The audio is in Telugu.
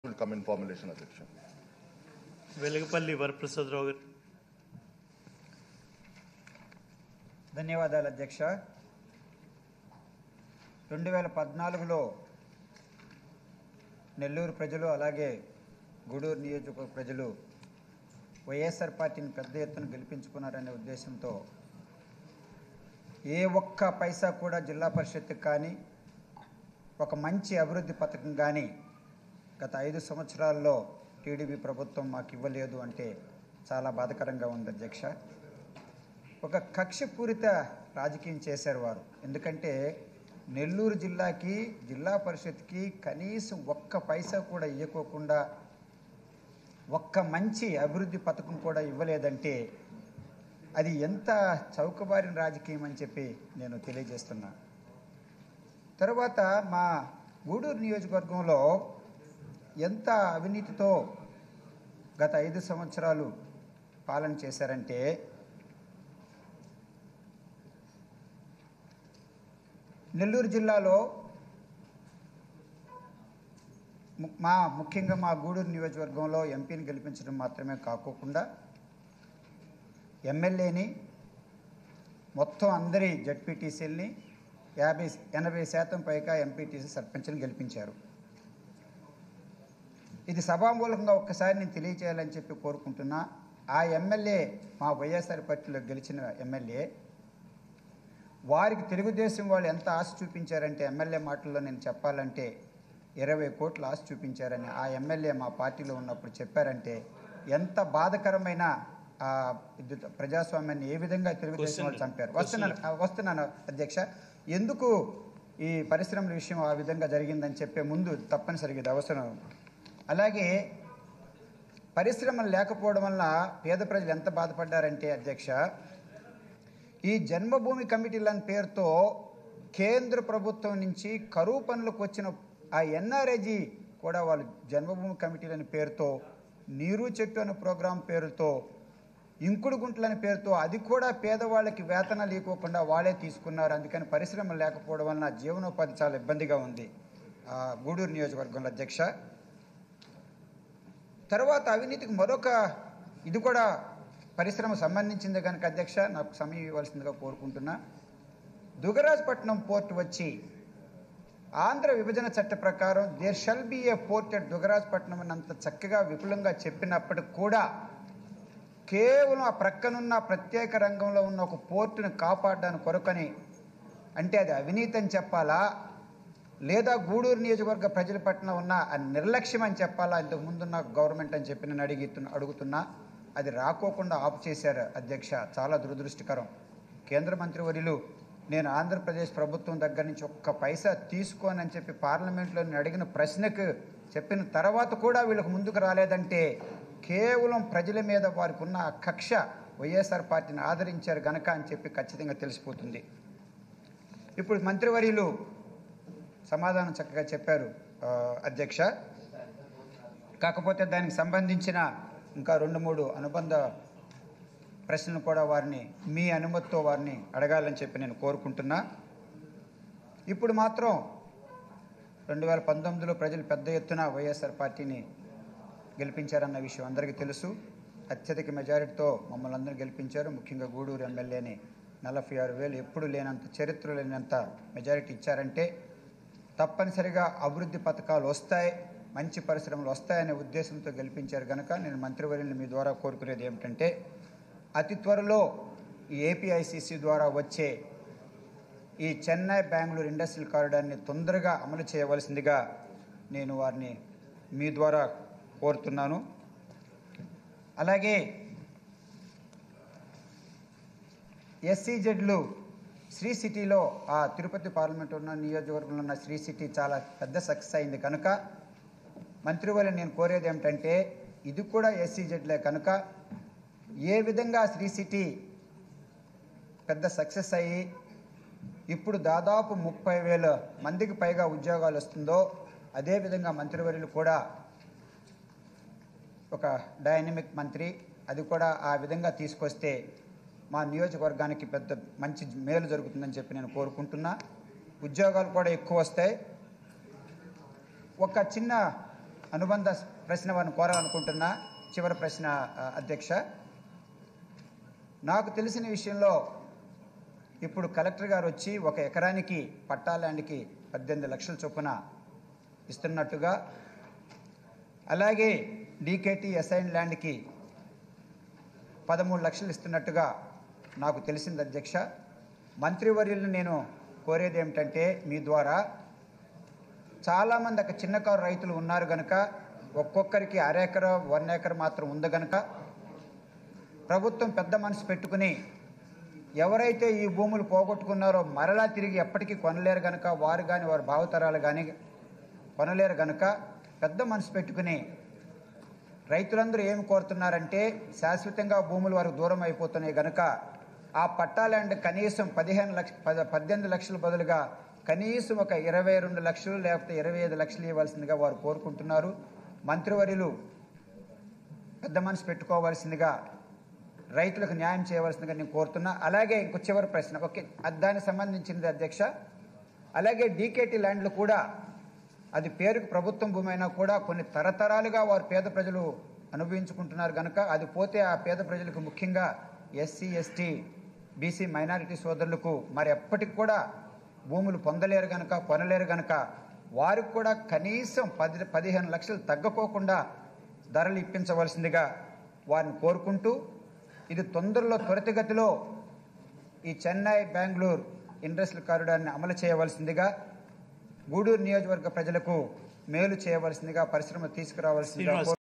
will come in formulation, Adhyaksha. Velugupalli Varaprasad Rao గారు ధన్యవాదాలు అధ్యక్ష రెండు వేల పద్నాలుగులో నెల్లూరు ప్రజలు అలాగే గూడూరు నియోజకవర్గ ప్రజలు వైఎస్ఆర్ పార్టీని పెద్ద ఎత్తున గెలిపించుకున్నారనే ఉద్దేశంతో ఏ ఒక్క పైసా కూడా జిల్లా పరిషత్కి కానీ ఒక మంచి అభివృద్ధి పథకం కానీ గత ఐదు సంవత్సరాల్లో టీడీపీ ప్రభుత్వం మాకు ఇవ్వలేదు అంటే చాలా బాధకరంగా ఉంది అధ్యక్ష ఒక కక్షపూరిత రాజకీయం చేశారు వారు ఎందుకంటే నెల్లూరు జిల్లాకి జిల్లా పరిషత్కి కనీసం ఒక్క పైసా కూడా ఇవ్వకోకుండా ఒక్క మంచి అభివృద్ధి పథకం కూడా ఇవ్వలేదంటే అది ఎంత చౌకబారిన రాజకీయం అని చెప్పి నేను తెలియజేస్తున్నా తర్వాత మా గూడూరు నియోజకవర్గంలో ఎంత అవినీతితో గత ఐదు సంవత్సరాలు పాలన చేశారంటే నెల్లూరు జిల్లాలో ము- మా ముఖ్యంగా మా గూడూరు నియోజకవర్గంలో ఎంపీని గెలిపించడం మాత్రమే కాకోకుండా ఎమ్మెల్యేని మొత్తం అందరి జడ్పీటీసీల్ని యాభై ఎనభై శాతం పైగా ఎంపీటీసీ సర్పంచ్ని గెలిపించారు ఇది సభామూలకంగా ఒక్కసారి నేను తెలియచేయాలని చెప్పి కోరుకుంటున్నా ఆ ఎమ్మెల్యే మా వైఎస్ఆర్ పార్టీలో గెలిచిన ఎమ్మెల్యే వారికి తెలుగుదేశం వాళ్ళు ఎంత ఆశ చూపించారంటే ఎమ్మెల్యే మాటల్లో నేను చెప్పాలంటే ఇరవై కోట్ల ఆశ చూపించారని ఆ ఎమ్మెల్యే మా పార్టీలో ఉన్నప్పుడు చెప్పారంటే ఎంత బాధకరమైన ఆ, ఇది ప్రజాస్వామ్యాన్ని ఏ విధంగా తెలుగుదేశం వాళ్ళు చంపారు వస్తున్నాను ఆ, వస్తున్నాను అధ్యక్ష ఎందుకు ఈ పరిశ్రమల విషయం ఆ విధంగా జరిగిందని చెప్పే ముందు తప్పనిసరిగా ఇది అవసరం అలాగే పరిశ్రమలు లేకపోవడం వల్ల పేద ప్రజలు ఎంత బాధపడ్డారంటే అధ్యక్ష ఈ జన్మభూమి కమిటీలని పేరుతో కేంద్ర ప్రభుత్వం నుంచి కరువు పనులకు వచ్చిన ఆ ఎన్ఆర్ఐజీ కూడా వాళ్ళు జన్మభూమి కమిటీలని పేరుతో నీరు చెట్టు అనే ప్రోగ్రాం పేరుతో ఇంకుడు గుంటలని పేరుతో అది కూడా పేదవాళ్ళకి వేతనాలు ఇవ్వకుండా వాళ్ళే తీసుకున్నారు అందుకని పరిశ్రమలు లేకపోవడం వలన జీవనోపాధి చాలా ఇబ్బందిగా ఉంది ఆ, గూడూరు నియోజకవర్గంలో అధ్యక్ష తర్వాత అవినీతికి మరొక ఇది కూడా పరిశ్రమ సంబంధించింది కనుక అధ్యక్ష నాకు సమయం ఇవ్వాల్సిందిగా కోరుకుంటున్నా దుగరాజపట్నం పోర్ట్ వచ్చి ఆంధ్ర విభజన చట్ట ప్రకారం there shall be a port at Dugarajapatnam అని అంత చక్కగా విపులంగా చెప్పినప్పటికి కూడా కేవలం ఆ ప్రక్కనున్న ప్రత్యేక రంగంలో ఉన్న ఒక పోర్టును కాపాడడానికి కొరకని అంటే అది అవినీతి అని చెప్పాలా లేదా గూడూరు నియోజకవర్గ ప్రజల పట్ల ఉన్న ఆ నిర్లక్ష్యం అని చెప్పాలా ఇంతకు ముందున్న గవర్నమెంట్ అని చెప్పి నేను అడిగి అడుగుతున్నా అది రాకోకుండా ఆపు చేశారు అధ్యక్ష చాలా దురదృష్టకరం కేంద్ర మంత్రివర్యులు నేను ఆంధ్రప్రదేశ్ ప్రభుత్వం దగ్గర నుంచి ఒక్క పైసా తీసుకోనని చెప్పి పార్లమెంట్లో నేను అడిగిన ప్రశ్నకు చెప్పిన తర్వాత కూడా వీళ్ళకు ముందుకు రాలేదంటే కేవలం ప్రజల మీద వారికి ఉన్న ఆ కక్ష వైఎస్ఆర్ పార్టీని ఆదరించారు గనక అని చెప్పి ఖచ్చితంగా తెలిసిపోతుంది ఇప్పుడు మంత్రివర్యులు సమాధానం చక్కగా చెప్పారు ఆ, అధ్యక్ష కాకపోతే దానికి సంబంధించిన ఇంకా రెండు మూడు అనుబంధ ప్రశ్నలు కూడా వారిని మీ అనుమతితో వారిని అడగాలని చెప్పి నేను కోరుకుంటున్నా ఇప్పుడు మాత్రం రెండు వేల పంతొమ్మిదిలో ప్రజలు పెద్ద ఎత్తున వైఎస్ఆర్ పార్టీని గెలిపించారన్న విషయం అందరికీ తెలుసు అత్యధిక మెజారిటీతో మమ్మల్ని అందరూ గెలిపించారు ముఖ్యంగా గూడూరు ఎమ్మెల్యేని నలభై ఆరు వేలు ఎప్పుడు లేనంత చరిత్ర లేనంత మెజారిటీ ఇచ్చారంటే తప్పనిసరిగా అభివృద్ధి పథకాలు వస్తాయి మంచి పరిశ్రమలు వస్తాయనే ఉద్దేశంతో గెలిపించారు కనుక నేను మంత్రివర్యులను మీ ద్వారా కోరుకునేది ఏమిటంటే అతి త్వరలో ఈ ఏపీఐసిసి ద్వారా వచ్చే ఈ చెన్నై బెంగళూరు ఇండస్ట్రియల్ కారిడార్ని తొందరగా అమలు చేయవలసిందిగా నేను వారిని మీ ద్వారా కోరుతున్నాను అలాగే ఎస్సీజెడ్లు శ్రీ సిటీలో ఆ తిరుపతి పార్లమెంట్ ఉన్న నియోజకవర్గంలో ఉన్న శ్రీ సిటీ చాలా పెద్ద సక్సెస్ అయింది కనుక మంత్రివర్యులు నేను కోరేది ఏమిటంటే ఇది కూడా ఎస్సీజెడ్లే కనుక ఏ విధంగా శ్రీ సిటీ పెద్ద సక్సెస్ అయ్యి ఇప్పుడు దాదాపు ముప్పై వేల మందికి పైగా ఉద్యోగాలు వస్తుందో అదేవిధంగా మంత్రివర్యులు కూడా ఒక డైనమిక్ మంత్రి అది కూడా ఆ విధంగా తీసుకొస్తే మా నియోజకవర్గానికి పెద్ద మంచి మేలు జరుగుతుందని చెప్పి నేను కోరుకుంటున్నా ఉద్యోగాలు కూడా ఎక్కువ వస్తాయి ఒక చిన్న అనుబంధ ప్రశ్న వారిని కోరాలనుకుంటున్నా చివరి ప్రశ్న ఆ, అధ్యక్ష నాకు తెలిసిన విషయంలో ఇప్పుడు కలెక్టర్ గారు వచ్చి ఒక ఎకరానికి పట్టా ల్యాండ్కి పద్దెనిమిది లక్షల చొప్పున ఇస్తున్నట్టుగా అలాగే డీకేటీ అసైన్ ల్యాండ్కి పదమూడు లక్షలు ఇస్తున్నట్టుగా నాకు తెలిసింది అధ్యక్ష మంత్రివర్యులను నేను కోరేది ఏమిటంటే మీ ద్వారా చాలామంది అక్కడ చిన్నకారు రైతులు ఉన్నారు గనుక ఒక్కొక్కరికి అరెకర వన్ ఏకర్ మాత్రం ఉంది గనుక ప్రభుత్వం పెద్ద మనసు పెట్టుకుని ఎవరైతే ఈ భూములు పోగొట్టుకున్నారో మరలా తిరిగి ఎప్పటికీ కొనలేరు గనుక వారు కానీ వారి భావతరాలు కానీ కొనలేరు గనుక పెద్ద మనసు పెట్టుకుని రైతులందరూ ఏమి కోరుతున్నారంటే శాశ్వతంగా భూములు వారికి దూరం అయిపోతున్నాయి గనుక ఆ పట్టా ల్యాండ్ కనీసం పదిహేను లక్ష పద పద్దెనిమిది లక్షల బదులుగా కనీసం ఒక ఇరవై రెండు లక్షలు లేకపోతే ఇరవై ఐదు లక్షలు ఇవ్వాల్సిందిగా వారు కోరుకుంటున్నారు మంత్రివర్యులు పెద్ద మనసు పెట్టుకోవాల్సిందిగా రైతులకు న్యాయం చేయవలసిందిగా నేను కోరుతున్నా అలాగే ఇంకో చివరి ప్రశ్న ఓకే అది దానికి సంబంధించినది అధ్యక్ష అలాగే డీకేటీ ల్యాండ్లు కూడా అది పేరుకు ప్రభుత్వం భూమి అయినా కూడా కొన్ని తరతరాలుగా వారు పేద ప్రజలు అనుభవించుకుంటున్నారు కనుక అది పోతే ఆ పేద ప్రజలకు ముఖ్యంగా ఎస్సీ ఎస్టీ బీసీ మైనారిటీ సోదరులకు మరి ఎప్పటికి కూడా భూములు పొందలేరు గనక కొనలేరు గనక వారికి కూడా కనీసం పది పదిహేను లక్షలు తగ్గకోకుండా ధరలు ఇప్పించవలసిందిగా వారిని కోరుకుంటూ ఇది తొందరలో త్వరితగతిలో ఈ చెన్నై బెంగళూరు ఇండస్ట్రియల్ కారిడార్ని అమలు చేయవలసిందిగా గూడూరు నియోజకవర్గ ప్రజలకు మేలు చేయవలసిందిగా పరిశ్రమ తీసుకురావాల్సిందిగా శ్రీనివాస్